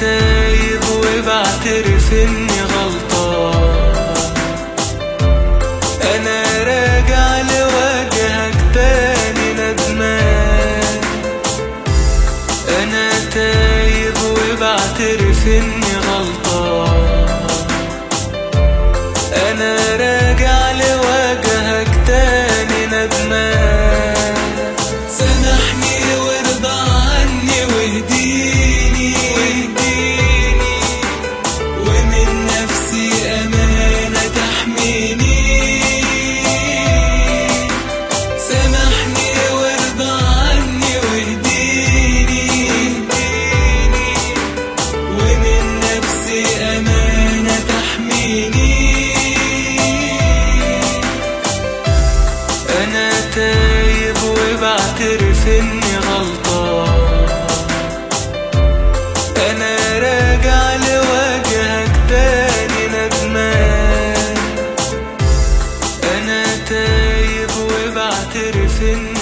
تايب وبعترف اني غلطان انا راجع لوجهك تاني ندمان انا تايب وبعترف اني غلطان انا راجع لوجهك تاني ندمان سامحني وارضى عني واهديني واهديني ومن نفسي امانه تحميني سامحني وارضى عني واهديني واهديني ومن نفسي امانه تحميني انا تايب وبعترف اني غلطان انا راجع لوجهك تاني ندمان انا تايب وبعترف اني